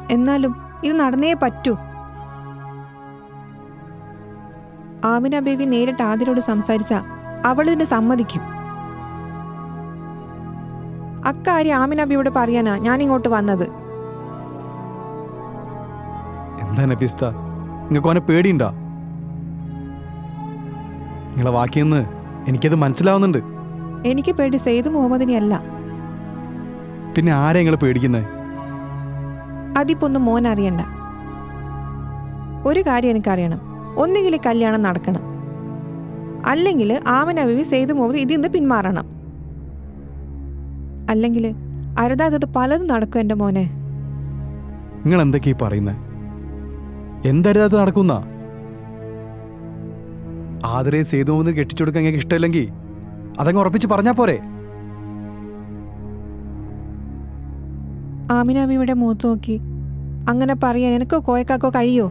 എന്നാലും ഇത് നടന്നേ പറ്റൂ ആമിന ബേബി നേരിട്ട് ആദിലോട് സംസാരിച്ച അവൾ ഇതിന് സമ്മതിക്കും അക്കാര്യം ആമിന ബേബിയോട് പറയാനാ ഞാൻ ഇങ്ങോട്ട് വന്നത് എന്താ നഫീസ്ത നിങ്ങൾക്ക് ഓനെ പേടിയുണ്ടാ നിങ്ങളെ വാക്കിയെന്ന് എനിക്കത് മനസ്സിലാവുന്നുണ്ട് എനിക്ക് പേടി സെയ്ദ് മുഹമ്മദിനെ അല്ല പിന്നെ ആരെ നിങ്ങൾ പേടിക്കുന്നത് അതിപ്പോ ഒന്നും മോൻ അറിയണ്ട ഒരു കാര്യം എനിക്കറിയണം ഒന്നുകിൽ ഈ കല്യാണം നടക്കണം അല്ലെങ്കിൽ ആമന ബേബി സെയ്ദ് മുഹമ്മദ് ഇതിൽ നിന്ന് പിന്മാറണം അല്ലെങ്കിൽ അരുതാത്തത് പലതും നടക്കും എൻ്റെ മോനെ നിങ്ങൾ എന്തൊക്കെയാ ഈ പറയുന്നത് എന്തരുതാത്ത നടക്കുന്ന ആദരെ സേതു മുതൽ കെട്ടിച്ചു കൊടുക്കാൻ നിങ്ങൾക്ക് ഇഷ്ടമില്ലെങ്കിൽ അതങ്ങ് ഉറപ്പിച്ച് പറഞ്ഞാ പോരെ ആമിന ബേബിയുടെ മുഖത്ത് നോക്കി അങ്ങനെ പറയാൻ എനിക്കോ കോയക്കാക്കോ കഴിയോ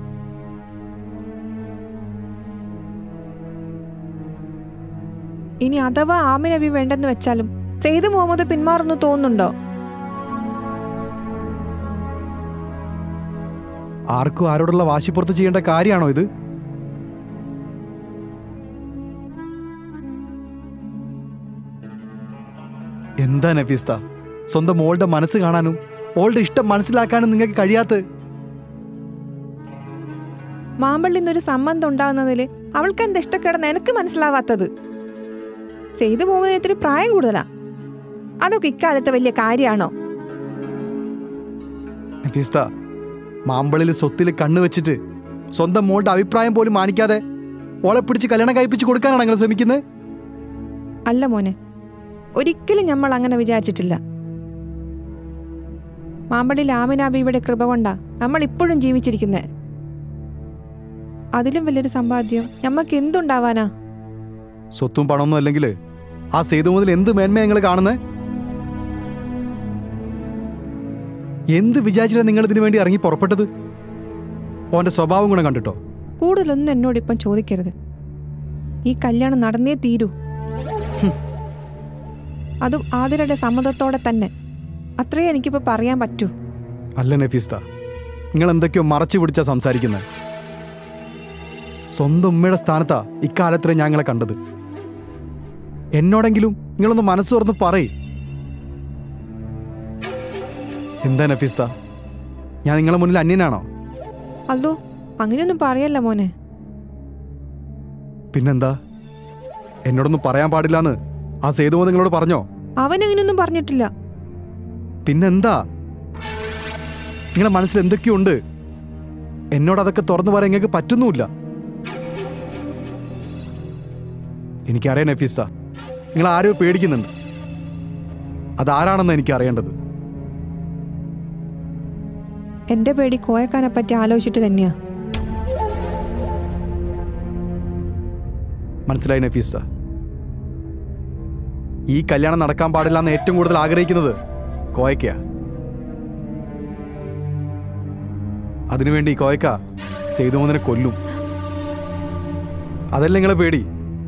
ഇനി അഥവാ ആമിന ബേബി വേണ്ടെന്ന് വെച്ചാലും സെയ്ദ് മുഹമ്മദ് പിന്മാറുന്നു തോന്നുന്നുണ്ടോ ആർക്കും ആരോടുള്ള വാശിപ്പുറത്ത് ചെയ്യേണ്ട കാര്യമാണോ ഇത് എന്താ നഫീസ്ത സ്വന്തം മോളുടെ മനസ്സ് കാണാനും ഓളുടെ ഇഷ്ടം മനസ്സിലാക്കാനും നിങ്ങൾക്ക് കഴിയാത്ത മാമ്പള്ളിൽ നിന്നൊരു സംബന്ധം ഉണ്ടാകുന്നതിൽ അവൾക്ക് എന്താ ഇഷ്ടക്കേടെന്ന് എനിക്ക് മനസ്സിലാവാത്തത് ചെയ്തു പോകുന്നതിന് ഇത്തിരി പ്രായം കൂടുതലാ അതൊക്കെ ഇക്കാലത്തെ വലിയ കാര്യമാണോ നഫീസ്ത മാമ്പളിൽ സ്വത്തിൽ കണ്ണു വെച്ചിട്ട് സ്വന്തം മോളുടെ അഭിപ്രായം പോലും മാനിക്കാതെ ഓളെ പിടിച്ച് കല്യാണം കഴിപ്പിച്ച് കൊടുക്കാനാണ് നിങ്ങൾ ശ്രമിക്കുന്നത് അല്ല മോനെ ഒരിക്കലും നമ്മൾ അങ്ങനെ വിചാരിച്ചിട്ടില്ല മാമ്പള്ളിൽ ആമിനാബിയുടെ കൃപ കൊണ്ടാ നമ്മൾ ഇപ്പോഴും ജീവിച്ചിരിക്കുന്നത് അതിലും വലിയൊരു സമ്പാദ്യം ഞമ്മക്ക് എന്തുണ്ടാവാനാ സ്വത്തും പണമൊന്നും അല്ലെങ്കിൽ ആ സേതു മുതൽ എന്ത് മേന്മ നിങ്ങൾ കാണുന്നത് എന്ത് വിചാരിച്ചിട്ടാണ് നിങ്ങൾ ഇതിനു വേണ്ടി ഇറങ്ങി പുറപ്പെട്ടത് ഓന്റെ സ്വഭാവം ഗുണം കണ്ടിട്ടോ കൂടുതലൊന്നും എന്നോട് ഇപ്പം ചോദിക്കരുത് ഈ കല്യാണം നടന്നേ തീരൂ ഹും. അതും ആതിരയുടെ സമ്മതത്തോടെ തന്നെ അത്രേ എനിക്കിപ്പോൾ പറയാൻ പറ്റൂ അല്ല നഫീസ്ത നിങ്ങൾ എന്തൊക്കെയോ മറച്ചു പിടിച്ചാ സംസാരിക്കുന്നത് സ്വന്തം ഉമ്മയുടെ സ്ഥാനത്താ ഇക്കാലത്ര ഞങ്ങളെ കണ്ടത് എന്നോടെങ്കിലും നിങ്ങളൊന്ന് മനസ്സ് തുറന്ന് പറയ് എന്താ നഫീസ്ത ഞാൻ നിങ്ങളെ മുന്നിൽ അന്യനാണോ അതോ അങ്ങനെയൊന്നും പറയല്ല മോനെ പിന്നെന്താ എന്നോടൊന്നും പറയാൻ പാടില്ലാന്ന് ആ സേതുമോ നിങ്ങളോട് പറഞ്ഞോ അവൻ അങ്ങനെയൊന്നും പറഞ്ഞിട്ടില്ല പിന്നെന്താ നിങ്ങളെ മനസ്സിൽ എന്തൊക്കെയുണ്ട് എന്നോട് അതൊക്കെ തുറന്നു പറയാൻ നിങ്ങൾക്ക് പറ്റുന്നുമില്ല എനിക്കറിയാം നഫീസ നിങ്ങൾ ആരെയോ പേടിക്കുന്നുണ്ട് അതാരാണെന്ന് എനിക്ക് അറിയേണ്ടത് എന്റെ പേടി കോയക്കാനെ പറ്റി ആലോചിച്ചിട്ട് തന്നെയാ മനസ്സിലായി നഫീസ ഈ കല്യാണം നടക്കാൻ പാടില്ല എന്ന് ഏറ്റവും കൂടുതൽ ആഗ്രഹിക്കുന്നത് കോയക്കയാ അതിനുവേണ്ടി കോയക്ക സേതുമോനെ കൊല്ലും അതല്ല നിങ്ങളെ പേടി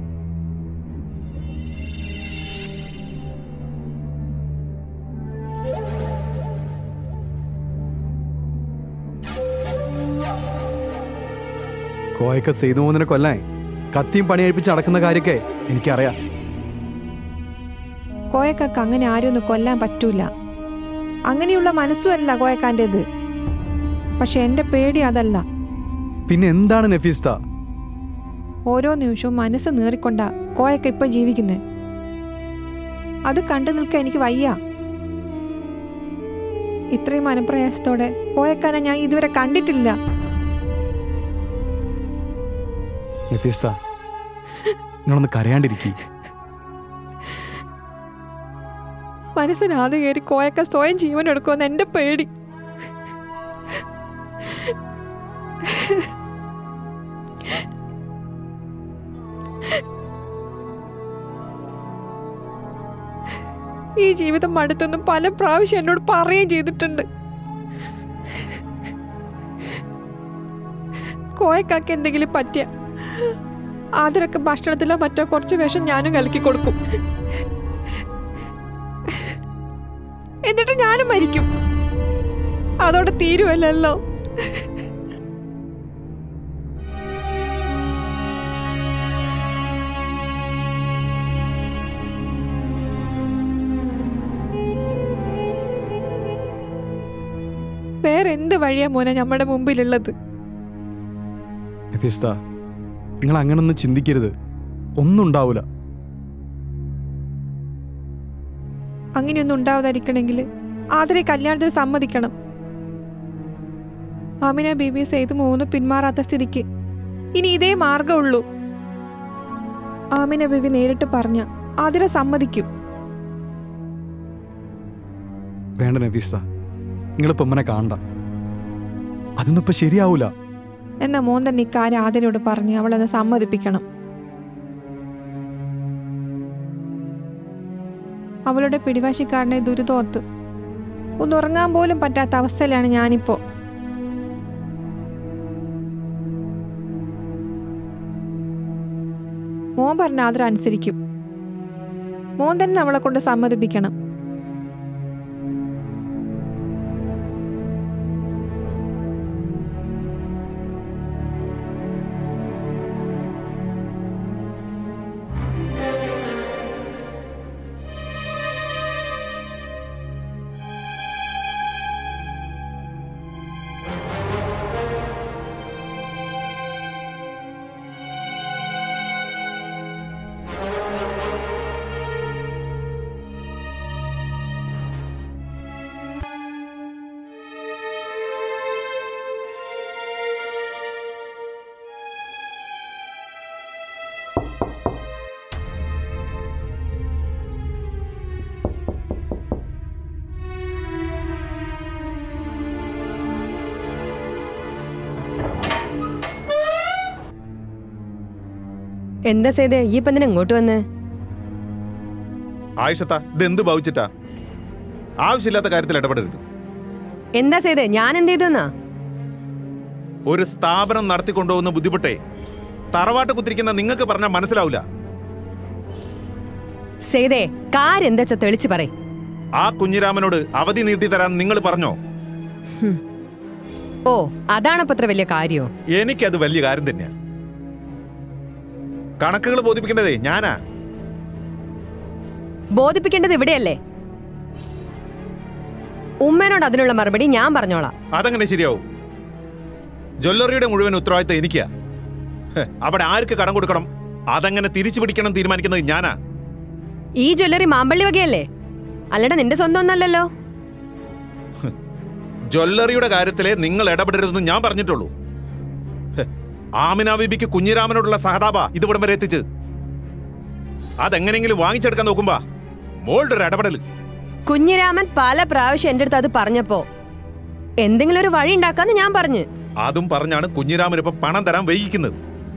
കോയക്ക സേതുമോനെ കൊല്ലാൻ കത്തിയും പണിയഴിപ്പിച്ച് നടക്കുന്ന കാര്യമൊക്കെ എനിക്കറിയാം കോയക്കാക്ക് അങ്ങനെ ആരും ഒന്ന് കൊല്ലാൻ പറ്റൂല അങ്ങനെയുള്ള മനസ്സുമല്ല കോയക്കാൻ്റെത് പക്ഷെ എന്റെ പേടി അതല്ല പിന്നെ എന്താണ് നഫീസ്ത ഓരോ നിമിഷവും മനസ്സ് നീറിക്കൊണ്ടാ കോയക്ക ഇപ്പൊ ജീവിക്കുന്നത് അത് കണ്ടു നിൽക്കാൻ എനിക്ക് വയ്യ ഇത്രയും മനപ്രയാസത്തോടെ കോയക്കാനെ ഞാൻ ഇതുവരെ കണ്ടിട്ടില്ല നഫീസ്ത നിങ്ങളൊന്ന് കരയാണ്ടിരിക്കും മനസ്സിനാതെ കയറി കോയക്ക സ്വയം ജീവൻ എടുക്കുമെന്ന് എന്റെ പേടി ഈ ജീവിതം മടുത്തെന്ന് പല പ്രാവശ്യം എന്നോട് പറയുകയും ചെയ്തിട്ടുണ്ട് കോയക്കാക്ക് എന്തെങ്കിലും പറ്റിയ ആദരൊക്കെ ഭക്ഷണത്തിലോ മറ്റോ കുറച്ച് വിഷം ഞാനും കലക്കി കൊടുക്കും എന്നിട്ട് ഞാനും മരിക്കും അതോടെ തീരുവല്ലോ വേറെ എന്ത് വഴിയാ മോനെ നമ്മുടെ മുമ്പിലുള്ളത് നഫീസ്ത നിങ്ങൾ അങ്ങനൊന്നും ചിന്തിക്കരുത് ഒന്നും ഉണ്ടാവില്ല അങ്ങനെയൊന്നും ഉണ്ടാവാതിരിക്കണമെങ്കിൽ ആദരെ കല്യാണത്തിന് സമ്മതിക്കണം അമിന ബീബി സെയ്ത് മൂന്ന് പിന്മാറാത്ത സ്ഥിതിക്ക് ഇനി ഇതേ മാർഗമുള്ളൂ ആമിന ബീബി നേരിട്ട് പറഞ്ഞ ആതിര സമ്മതിക്കും വേണ്ട നഫീസ്ത നിങ്ങളിപ്പോൾ ഉമ്മനെ കാണണ്ട അതൊന്നും ഇപ്പം ശരിയാവൂല എന്നാ മോൻ തന്നെ ഇക്കാര്യം ആതിരയോട് പറഞ്ഞ് അവളത് സമ്മതിപ്പിക്കണം അവളുടെ പിടിവാശിക്കാരനെ ദുരിതോർത്ത് ഒന്ന് ഉറങ്ങാൻ പോലും പറ്റാത്ത അവസ്ഥയിലാണ് ഞാനിപ്പോ മോൻ പറഞ്ഞ ആദര അനുസരിക്കും മോൻ തന്നെ അവളെ കൊണ്ട് സമ്മതിപ്പിക്കണം എന്താ ചെയ്തേ ഈ ഇപ്പം എന്തിനാ ഇങ്ങോട്ട് വന്നേ ആയിഷത്ത ഇതെന്ത് ഭാവിച്ചിട്ടാ ആവശ്യമില്ലാത്ത കാര്യത്തിൽ ഇടപെടരുത് എന്താ ചെയ്തേ ഞാൻ എന്ത് ചെയ്തെന്നാ ഒരു സ്ഥാപനം നടത്തിക്കൊണ്ടുപോകുന്ന ബുദ്ധിമുട്ടേ തറവാട്ട് കുത്തിരിക്കുന്ന നിങ്ങൾക്ക് പറഞ്ഞാൽ മനസ്സിലാവില്ല ചെയ്തേ കാര്യം എന്താ വെച്ചാ തെളിച്ച് പറ ആ കുഞ്ഞിരാമനോട് അവധി നീട്ടി തരാൻ നിങ്ങൾ പറഞ്ഞോ ഓ അതാണപ്പോ അത്ര വലിയ കാര്യോ എനിക്കത് വലിയ കാര്യം തന്നെയാണ് കണക്കുകൾ ബോധിപ്പിക്കേണ്ടതേ ഞാനാ ബോധിപ്പിക്കേണ്ടത് ഇവിടെയല്ലേ ഉമ്മേനോട് അതിനുള്ള മറുപടി ഞാൻ പറഞ്ഞോളാം അതങ്ങനെ ശരിയാവും ജ്വല്ലറിയുടെ മുഴുവൻ ഉത്തരവാദിത്തം എനിക്കാ ഹെ, അവിടെ ആർക്ക് കടം കൊടുക്കണം അതങ്ങനെ തിരിച്ചു പിടിക്കണം തീരുമാനിക്കുന്നത് ഞാനാ ഈ ജ്വല്ലറി മാമ്പള്ളി വകയല്ലേ അല്ലടാ നിന്റെ സ്വന്തം ഒന്നല്ലല്ലോ ജ്വല്ലറിയുടെ കാര്യത്തിലെ നിങ്ങൾ ഇടപെടരുതെന്ന് ഞാൻ പറഞ്ഞിട്ടുള്ളൂ ഹെ, ആമിന ബീബിക്ക് കുഞ്ഞിരാമനോടുള്ള സഹതാപ ഇതിവിടം വരെ എത്തിച്ച് അതെങ്ങനെയെങ്കിലും വാങ്ങിച്ചെടുക്കാൻ നോക്കുമ്പോ മോളുടെ ഒരു ഇടപെടൽ കുഞ്ഞിരാമൻ പല പ്രാവശ്യം എന്റെ അടുത്ത് അത് പറഞ്ഞപ്പോ എന്തെങ്കിലും ഒരു വഴി ഉണ്ടാക്കാന്ന് ഞാൻ പറഞ്ഞു അതും പറഞ്ഞാണ് കുഞ്ഞിരാമൻ ഇപ്പൊ പണം തരാൻ വൈകിക്കുന്നത്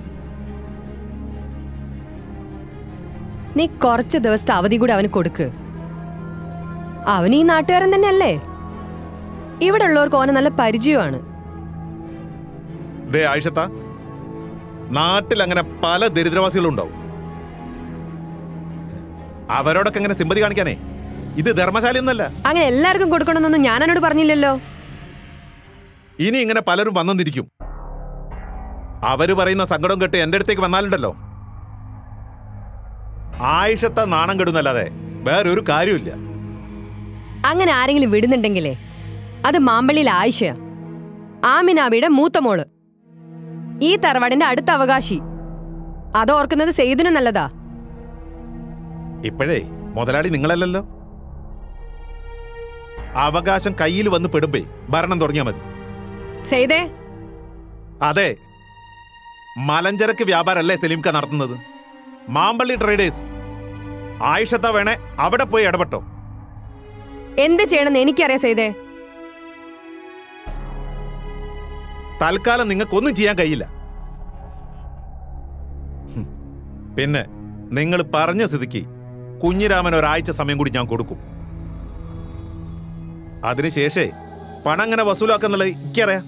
നീ കുറച്ച് ദിവസത്തെ അവധി കൂടി അവന് കൊടുക്ക് അവൻ ഈ നാട്ടുകാരൻ തന്നെയല്ലേ ഇവിടെ ഉള്ളവർക്ക് ഓനെ നല്ല പരിചയമാണ് ദേ ആയിഷത്ത നാട്ടിൽ അങ്ങനെ പല ദരിദ്രവാസികളും ഉണ്ടാവും അവരോടൊക്കെ എങ്ങനെ സിമ്പതി കാണിക്കാനേ ഇത് ധർമ്മശാലയൊന്നല്ല അങ്ങനെ എല്ലാവർക്കും കൊടുക്കണമെന്നൊന്നും ഞാൻ എന്നോട് പറഞ്ഞില്ലല്ലോ ഇനി ഇങ്ങനെ പലരും വന്നെന്നിരിക്കും അവര് പറയുന്ന സങ്കടം കേട്ട് എന്റെ അടുത്തേക്ക് വന്നാലുണ്ടല്ലോ ആയിഷത്തെ നാണം കെടുന്നല്ലാതെ വേറൊരു കാര്യമില്ല അങ്ങനെ ആരെങ്കിലും വിടുന്നുണ്ടെങ്കിലേ അത് മാമ്പള്ളിയിൽ ആയിഷ ആമിനാബിയുടെ മൂത്ത മോള് ഈ തറവാടിന്റെ അടുത്ത അവകാശി അതോർക്കുന്നത് സെയ്തിനും നല്ലതാ ഇപ്പോഴേ മുതലാളി നിങ്ങളല്ലല്ലോ അവകാശം കയ്യിൽ വന്ന് പെടുമ്പേ ഭരണം തുടങ്ങിയാൽ മതി സെയ്തേ അതെ മലഞ്ചരക്ക് വ്യാപാരല്ലേ സലീംക്ക നടത്തുന്നത് മാമ്പള്ളി ട്രേഡേഴ്സ് ആയിഷത്ത വേണേ അവിടെ പോയി ഇടപെട്ടോ എന്ത് ചെയ്യണമെന്ന് എനിക്കറിയാം സെയ്തേ തൽക്കാലം നിങ്ങൾക്കൊന്നും ചെയ്യാൻ കഴിയില്ല ഹും. പിന്നെ നിങ്ങൾ പറഞ്ഞ സ്ഥിതിക്ക് കുഞ്ഞിരാമൻ ഒരാഴ്ച സമയം കൂടി ഞാൻ കൊടുക്കും അതിനുശേഷേ പണം അങ്ങനെ വസൂലാക്കുന്നുള്ളത് എനിക്കറിയാം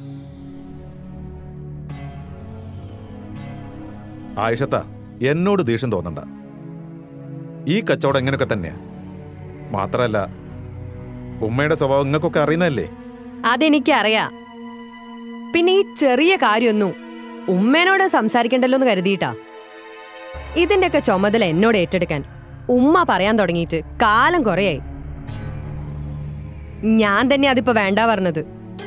ആയിഷത്ത എന്നോട് ദേഷ്യം തോന്നണ്ട ഈ കച്ചവടം ഇങ്ങനെയൊക്കെ തന്നെയാ മാത്രല്ല ഉമ്മയുടെ സ്വഭാവം നിങ്ങൾക്കൊക്കെ അറിയുന്നതല്ലേ അതെനിക്കറിയാം പിന്നെ ഈ ചെറിയ കാര്യമൊന്നും ഉമ്മേനോട് സംസാരിക്കണ്ടല്ലോ എന്ന് കരുതിയിട്ടാ ഇതിന്റെയൊക്കെ ചുമതല എന്നോട് ഏറ്റെടുക്കാൻ ഉമ്മ പറയാൻ തുടങ്ങിയിട്ട് കാലം കുറയായി ഞാൻ തന്നെ അതിപ്പോ വേണ്ട പറഞ്ഞത്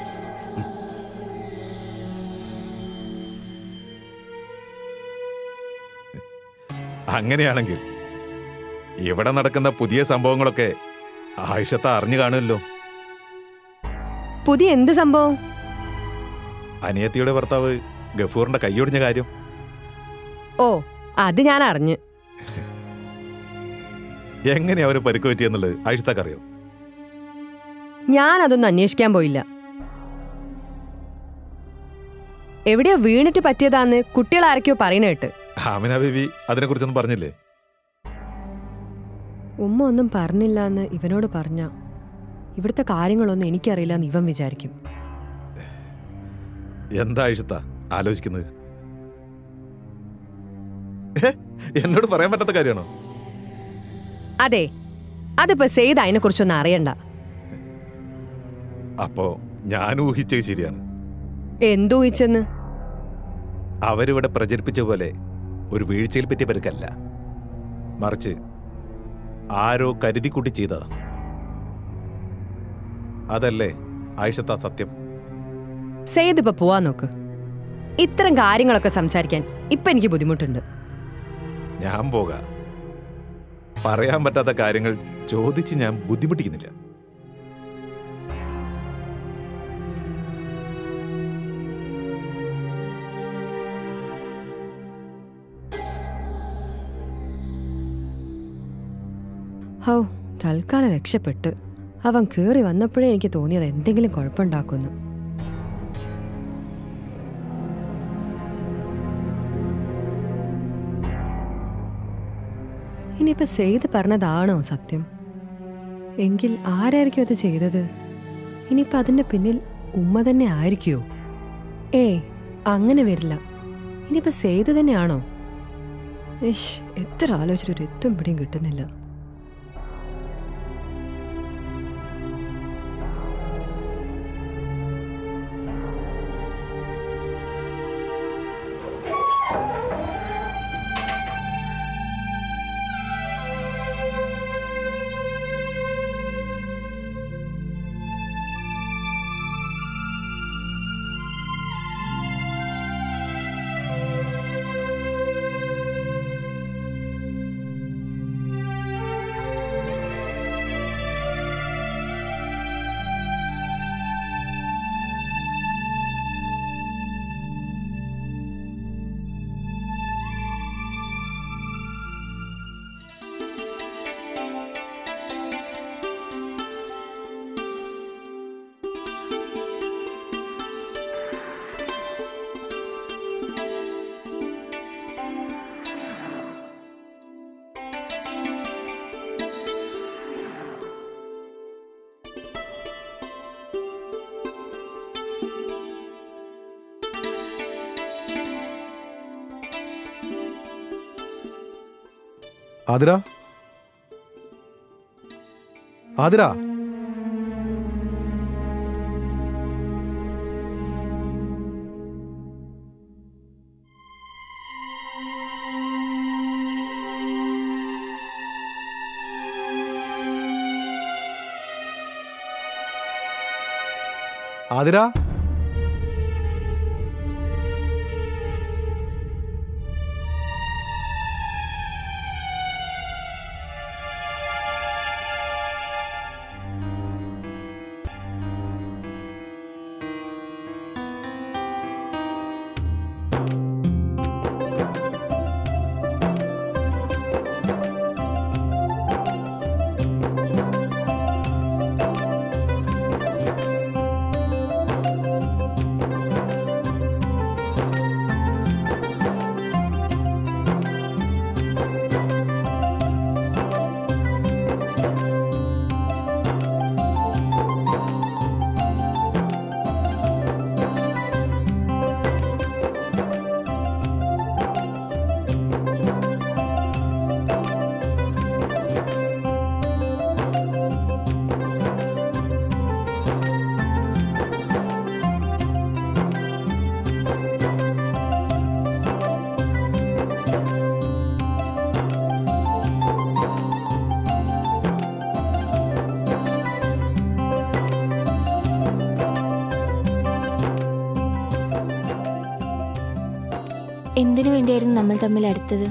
അങ്ങനെയാണെങ്കിൽ ഇവിടെ നടക്കുന്ന പുതിയ സംഭവങ്ങളൊക്കെ ആയിഷത്ത അറിഞ്ഞു കാണുമല്ലോ പുതിയ എന്ത് സംഭവം അനിയത്തിയുടെ ഭർത്താവ് ഗഫൂറിന്റെ കൈയൊടിഞ്ഞ കാര്യം ഓ അത് ഞാൻ അറിഞ്ഞ് എങ്ങനെ അവന് പരിക്ക് പറ്റിയെന്നുള്ളത് ആയിഷത്തക്കറിയോ ഞാൻ അതൊന്നും അന്വേഷിക്കാൻ പോയില്ല എവിടെയോ വീണിട്ട് പറ്റിയതാന്ന് കുട്ടികൾ ആരൊക്കെയോ പറയുന്ന കേട്ട് ആമിന ബേബി അതിനെക്കുറിച്ചൊന്നും പറഞ്ഞില്ലേ ഉമ്മ ഒന്നും പറഞ്ഞില്ല എന്ന് ഇവനോട് പറഞ്ഞ ഇവിടുത്തെ കാര്യങ്ങളൊന്നും എനിക്കറിയില്ല എന്ന് ഇവൻ വിചാരിക്കും എന്താ ആയിഷത്ത ആലോചിക്കുന്നത് ഏ? എന്നോട് പറയാൻ പറ്റാത്ത കാര്യമാണോ അതെ അതിപ്പോ സെയ്ത് അതിനെ കുറിച്ചൊന്നും അറിയണ്ട അപ്പോ ഞാൻ ഊഹിച്ചത് ശരിയാണ് എന്തൂഹിച്ചെന്ന് അവരിവിടെ പ്രചരിപ്പിച്ച പോലെ ഒരു വീഴ്ചയിൽ പറ്റിയ പെരുക്കല്ല മറിച്ച് ആരോ കരുതിക്കൂട്ടി ചെയ്തതാ അതല്ലേ ആയിഷത്ത സത്യം സെയ്ത് ഇപ്പൊ പോവാൻ നോക്ക് ഇത്തരം കാര്യങ്ങളൊക്കെ സംസാരിക്കാൻ ഇപ്പൊ എനിക്ക് ബുദ്ധിമുട്ടുണ്ട് ഞാൻ പോകാം പറയാൻ പറ്റാത്ത കാര്യങ്ങൾ ചോദിച്ച് ഞാൻ ബുദ്ധിമുട്ടിക്കുന്നില്ല ഹൗ തൽക്കാലം രക്ഷപ്പെട്ട് അവൻ കേറി വന്നപ്പോഴേ എനിക്ക് തോന്നിയത് എന്തെങ്കിലും കുഴപ്പമുണ്ടാക്കുന്നു ഇനിയിപ്പോ സെയ്ത് പറഞ്ഞതാണോ സത്യം എങ്കിൽ ആരായിരിക്കും അത് ചെയ്തത് ഇനിയിപ്പോ അതിന്റെ പിന്നിൽ ഉമ്മ തന്നെ ആയിരിക്കുമോ ഏയ് അങ്ങനെ വരില്ല ഇനിയിപ്പോ സെയ്ത് തന്നെയാണോ ഇഷ് എത്ര ആലോചിച്ചിട്ട് ഒരു എത്തും പിടിയും കിട്ടുന്നില്ല ആതിര ആതിര ആതിര എന്തിനു വേണ്ടിയായിരുന്നു നമ്മൾ തമ്മിൽ അടുത്തത്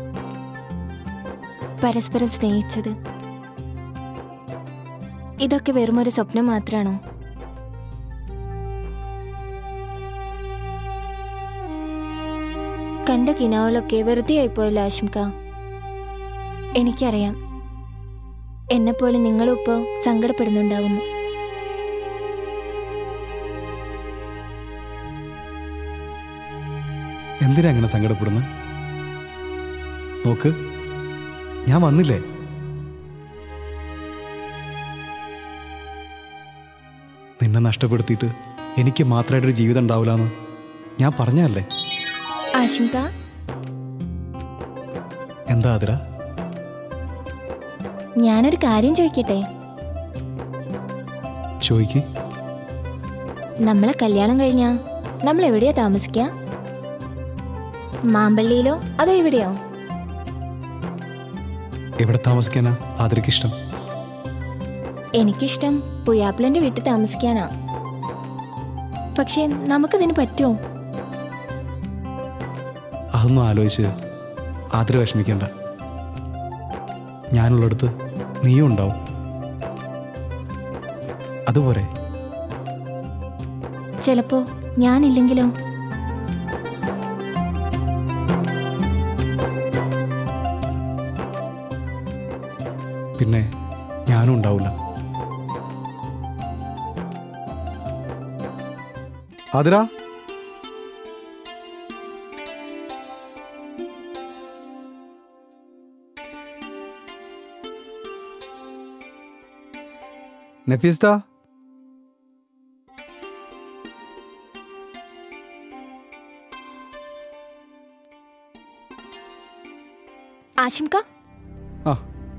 പരസ്പരം സ്നേഹിച്ചത് ഇതൊക്കെ വെറുമൊരു സ്വപ്നം മാത്രമാണോ കണ്ട കിനാവുകളൊക്കെ വെറുതെ ആയിപ്പോയല്ലോ ആശംക എനിക്കറിയാം എന്നെപ്പോലെ നിങ്ങളും ഇപ്പോൾ സങ്കടപ്പെടുന്നുണ്ടാവുന്നു എന്തിനാ അങ്ങനെ സങ്കടപ്പെടുന്നത് നോക്ക് ഞാൻ വന്നില്ലേ നിന്നെ നഷ്ടപ്പെടുത്തിയിട്ട് എനിക്ക് മാത്രമായിട്ടൊരു ജീവിതം ഉണ്ടാവില്ലെന്ന് ഞാൻ പറഞ്ഞല്ലേ ആശംക എന്താ അതിര ഞാനൊരു കാര്യം ചോദിക്കട്ടെ ചോയ്ക്ക് നമ്മളെ കല്യാണം കഴിഞ്ഞാ നമ്മൾ എവിടെയാ താമസിക്കുക മാമ്പള്ളിയിലോ അതോ എവിടെയോ എവിടെ താമസിക്കാനാ ആതിരയ്ക്ക് ഇഷ്ടം എനിക്കിഷ്ടം പുയാപ്പിളന്റെ വീട്ടിൽ താമസിക്കാനാ പക്ഷേ നമുക്കതിന് പറ്റുമോ അതൊന്നും ആലോചിച്ച് ആതിര വിഷമിക്കണ്ട ഞാനുള്ളിടത്ത് നീയും ഉണ്ടാവും അതുപോലെ ചിലപ്പോ ഞാനില്ലെങ്കിലോ പിന്നെ ഞാനും ഉണ്ടാവില്ല ആതിര നഫീസ്ത ആശംക ആ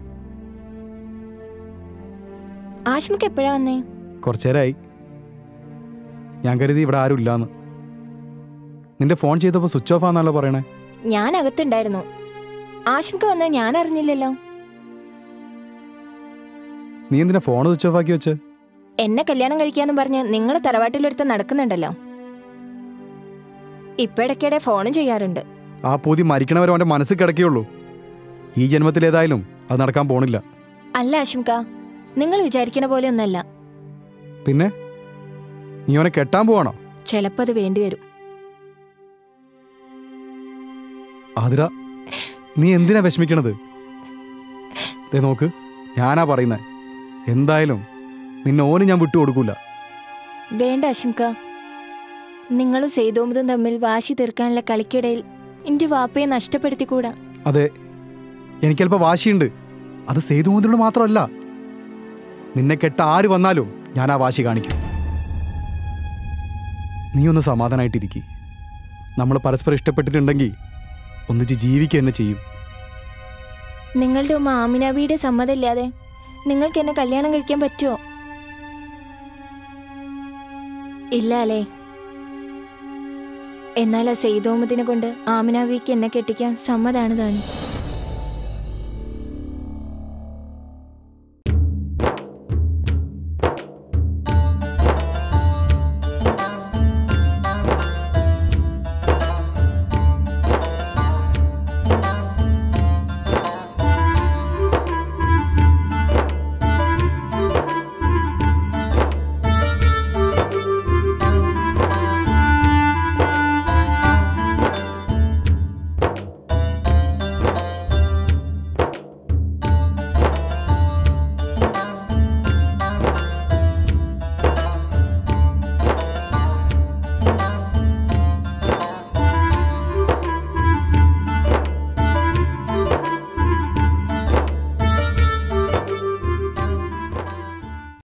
ആശംക എപ്പോഴാ വന്നേ കുറച്ചു നേരമായി ഞാൻ കരുതി ഇവിടെ ആരും ഇല്ലാന്ന് നിന്റെ ഫോൺ ചെയ്തപ്പോൾ സ്വിച്ച് ഓഫ് ആണെന്നല്ലോ പറയണേ ഞാൻ അകത്തുണ്ടായിരുന്നു ആശംക വന്നത് ഞാൻ അറിഞ്ഞില്ലല്ലോ നീ എന്തിനാ ഫോൺ സ്വിച്ച് ഓഫ് ആക്കി വെച്ച് എന്നെ കല്യാണം കഴിക്കാന്ന് പറഞ്ഞ് നിങ്ങൾ തറവാട്ടിലെടുത്ത് നടക്കുന്നുണ്ടല്ലോ ഇപ്പൊ ഇടയ്ക്കിടെ ഫോണും ചെയ്യാറുണ്ട് ആ പൂതി മരിക്കണവരെ അവൻ്റെ മനസ്സിൽ കിടക്കുകയുള്ളൂ ഈ ജന്മത്തിലേതായാലും അത് നടക്കാൻ പോണില്ല അല്ല ആശംക നിങ്ങൾ വിചാരിക്കണ പോലെ ഒന്നല്ല പിന്നെ നീ അവനെ കെട്ടാൻ പോവാണോ ചിലപ്പോൾ അത് വേണ്ടിവരും ആതിര നീ എന്തിനാ വിഷമിക്കണത് ദേ നോക്ക് ഞാനാ പറയുന്നത് എന്തായാലും നിന്നെ ഓന് ഞാൻ വിട്ടുകൊടുക്കൂല വേണ്ട ആശംക നിങ്ങളും സേതോമുതും തമ്മിൽ വാശി തീർക്കാനുള്ള കളിക്കിടയിൽ എന്റെ വാപ്പയെ നഷ്ടപ്പെടുത്തിക്കൂടാ അതെ എനിക്കല്പം വാശിയുണ്ട് അത് സേതു മുതലുള്ള മാത്രമല്ല നിന്നെ കെട്ട ആര് വന്നാലും ഞാൻ ആ വാശി കാണിക്കും നീ ഒന്ന് സമാധാനമായിട്ടിരിക്കി നമ്മൾ പരസ്പരം ഇഷ്ടപ്പെട്ടിട്ടുണ്ടെങ്കിൽ ഒന്നിച്ച് ജീവിക്കുക തന്നെ ചെയ്യും നിങ്ങളുടെ ഉമ്മ ആമിനാബിയുടെ സമ്മതമില്ലാതെ നിങ്ങൾക്ക് എന്നെ കല്യാണം കഴിക്കാൻ പറ്റുമോ ഇല്ല അല്ലേ എന്നാൽ ആ സെയ്തോമതിനെ കൊണ്ട് ആമിനാബിക്ക് എന്നെ കെട്ടിക്കാൻ സമ്മതാണ് താനും